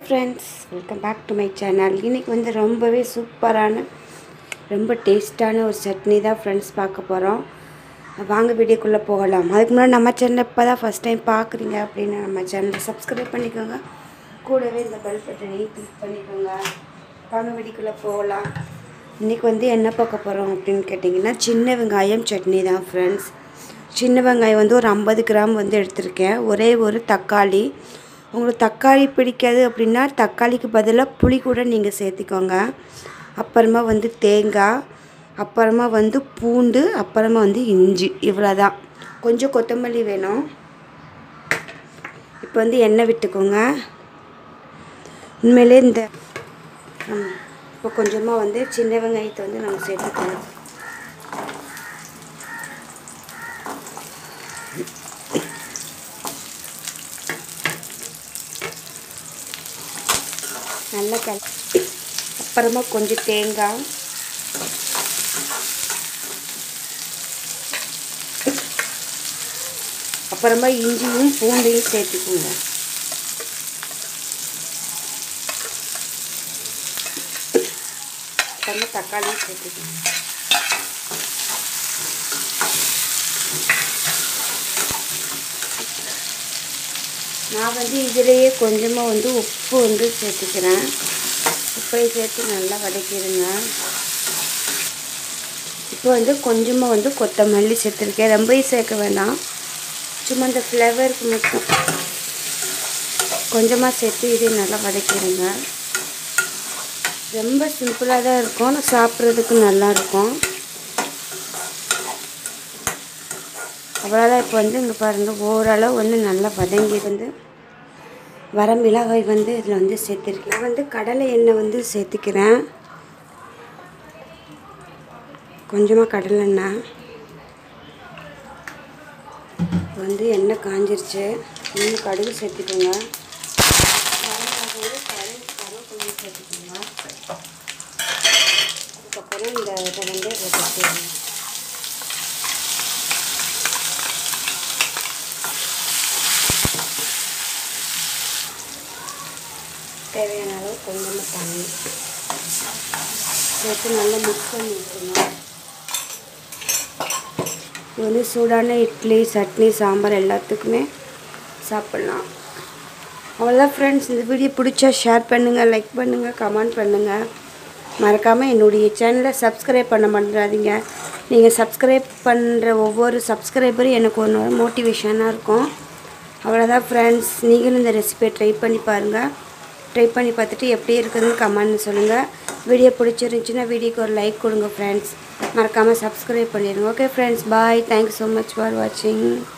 friends welcome back to my channel இன்றைக்கி வந்து ரொம்பவே சூப்பரான ரொம்ப டேஸ்ட்டான ஒரு சட்னி தான் ஃப்ரெண்ட்ஸ் பார்க்க போகிறோம் வாங்க வீடியோக்குள்ளே போகலாம் அதுக்கு முன்னாடி நம்ம சேனலை இப்போ தான் ஃபஸ்ட் டைம் பார்க்குறீங்க அப்படின்னு நம்ம சேனலை சப்ஸ்கிரைப் பண்ணிக்கோங்க கூடவே இந்த பெல் பட்டனையும் கிளிக் பண்ணிக்கோங்க வாங்க வீடியோக்குள்ளே போகலாம் இன்றைக்கி வந்து என்ன பார்க்க போகிறோம் அப்படின்னு கேட்டிங்கன்னா சின்ன வெங்காயம் சட்னி தான் ஃப்ரெண்ட்ஸ் சின்ன வெங்காயம் வந்து ஒரு ஐம்பது கிராம் வந்து எடுத்திருக்கேன் ஒரே ஒரு தக்காளி உங்களுக்கு தக்காளி பிடிக்காது அப்படின்னா தக்காளிக்கு பதிலாக புளி கூட நீங்கள் சேர்த்திக்கோங்க அப்புறமா வந்து தேங்காய் அப்புறமா வந்து பூண்டு அப்புறமா வந்து இஞ்சி இவ்வளோ தான் கொஞ்சம் கொத்தமல்லி வேணும் இப்போ வந்து எண்ணெய் விட்டுக்கோங்க உண்மையிலே இந்த ம், இப்போ கொஞ்சமாக வந்து சின்ன வெங்காயத்தை வந்து நம்ம சேர்த்துக்கணும் நல்லா கல அப்புறமா கொஞ்சம் தேங்காய் அப்புறமா இஞ்சியும் பூண்டையும் சேர்த்துக்குங்க அப்புறமா தக்காளியும் சேர்த்துக்குங்க நான் வந்து இதிலேயே கொஞ்சமாக வந்து உப்பு வந்து சேர்த்துக்கிறேன் உப்பை சேர்த்து நல்லா வதக்கிடுங்க இப்போ வந்து கொஞ்சமாக வந்து கொத்தமல்லி சேர்த்துருக்கேன் ரொம்பவும் சேர்க்க வேண்டாம் சும்மா இந்த ஃப்ளவருக்கு மட்டும் கொஞ்சமாக சேர்த்து இதை நல்லா வதக்கிடுங்க ரொம்ப சிம்பிளாக தான் இருக்கும் ஆனால் சாப்பிட்றதுக்கு நல்லா இருக்கும் அவ்வளோதான் இப்போ வந்து இங்கே பாருங்கள் ஓரளவு வந்து நல்லா வதங்கி வந்து வர மிளகாய் வந்து இதில் வந்து சேர்த்துருக்கேன் நான் வந்து கடலை எண்ணெய் வந்து சேர்த்துக்கிறேன் கொஞ்சமாக கடலை எண்ணெய் இப்போ வந்து எண்ணெய் காஞ்சிருச்சு இன்னும் கடுகு சேர்த்துக்கோங்க கருவேப்பிலை சேர்த்துக்கோங்க அதுக்கப்புறம் இந்த இதை வந்து இதில் சேர்த்துக்கோங்க தேவையான அளவு கொஞ்சமாக தண்ணி சேர்த்து நல்லா மிக்ஸ் பண்ணி விட்டுருணும் இது வந்து சூடான இட்லி சட்னி சாம்பார் எல்லாத்துக்குமே சாப்பிட்லாம் அவ்வளோதான் ஃப்ரெண்ட்ஸ் இந்த வீடியோ பிடிச்சா ஷேர் பண்ணுங்கள் லைக் பண்ணுங்கள் கமெண்ட் பண்ணுங்கள் மறக்காமல் என்னுடைய சேனலை சப்ஸ்கிரைப் பண்ண பண்ணுறாதீங்க நீங்கள் சப்ஸ்கிரைப் பண்ணுற ஒவ்வொரு சப்ஸ்கிரைபரும் எனக்கு ஒன்று மோட்டிவேஷனாக இருக்கும் அவ்வளோதான் ஃப்ரெண்ட்ஸ் நீங்களும் இந்த ரெசிபியை ட்ரை பண்ணி பாருங்கள் ட்ரை பண்ணி பார்த்துட்டு எப்படி இருக்குதுன்னு கமெண்ட் சொல்லுங்கள் வீடியோ பிடிச்சிருந்துச்சின்னா வீடியோக்கு ஒரு லைக் கொடுங்க ஃப்ரெண்ட்ஸ் மறக்காமல் சப்ஸ்கிரைப் பண்ணிடுங்க okay friends bye thank you so much for வாட்சிங்